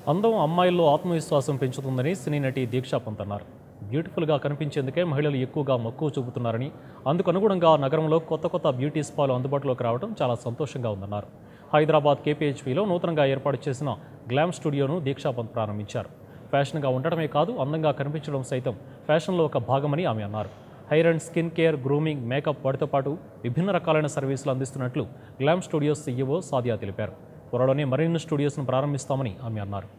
అందం అమ్మాయిల్లో ఆత్మవిశ్వాసం పెంచుతుందని సినీ నటి దీక్షా పంత్ అన్నారు బ్యూటిఫుల్గా కనిపించేందుకే మహిళలు ఎక్కువగా మక్కువ చూపుతున్నారని అందుకు అనుగుణంగా నగరంలో కొత్త కొత్త బ్యూటీ స్పాలు అందుబాటులోకి రావడం చాలా సంతోషంగా ఉందన్నారు హైదరాబాద్ కేపీహెచ్పీలో నూతనంగా ఏర్పాటు చేసిన గ్లామ్ స్టూడియోను దీక్షా పంత్ ప్రారంభించారు ఫ్యాషన్గా ఉండటమే కాదు అందంగా కనిపించడం సైతం ఫ్యాషన్లో ఒక భాగమని ఆమె అన్నారు hair and skin care grooming makeup వాటితో పాటు విభిన్న రకాలైన సర్వీసులు అందిస్తున్నట్లు గ్లామ్ స్టూడియోస్ సీఈఓ సాదియా తెలిపారు త్వరలోనే మరిన్ని స్టూడియోస్ను ప్రారంభిస్తామని ఆమె అన్నారు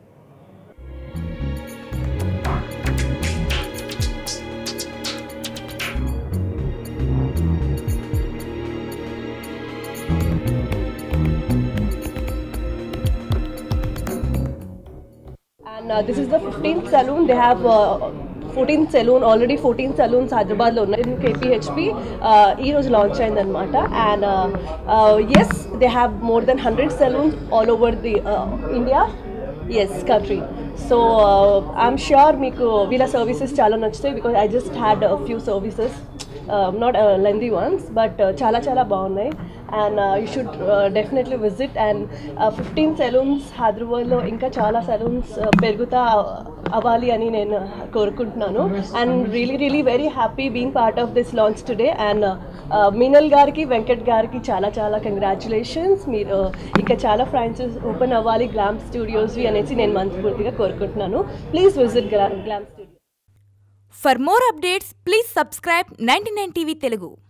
And uh, this is the 15th saloon. They have uh, 14th saloon, already 14 saloons హైదరాబాద్లో ఉన్నాయి ఇన్ కేపీహెచ్పి ఈ రోజు లాంచ్ అయిందనమాట and as they have more than hundred salons all over the India's country so I'm sure మీకు వీళ్ళ services చాలా నచ్చుతాయి because I just had few services not lengthy ones but చాలా చాలా బాగున్నాయి and you should definitely visit and fifteen salons హైదరాబాద్లో ఇంకా చాలా సెలూన్స్ పెరుగుతా అవ్వాలి అని నేను కోరుకుంటున్నాను and really really very happy being part of this launch today and Meenal గారికి వెంకట్ గారికి చాలా చాలా కంగ్రాచులేషన్స్ మీరు ఇంకా చాలా ఫ్రాంచైజ్ ఓపెన్ అవ్వాలి గ్లామ్ స్టూడియోస్వి అనేసి నేను మనస్ఫూర్తిగా కోరుకుంటున్నాను please visit glam studio For more updates, please subscribe 99 TV Telugu.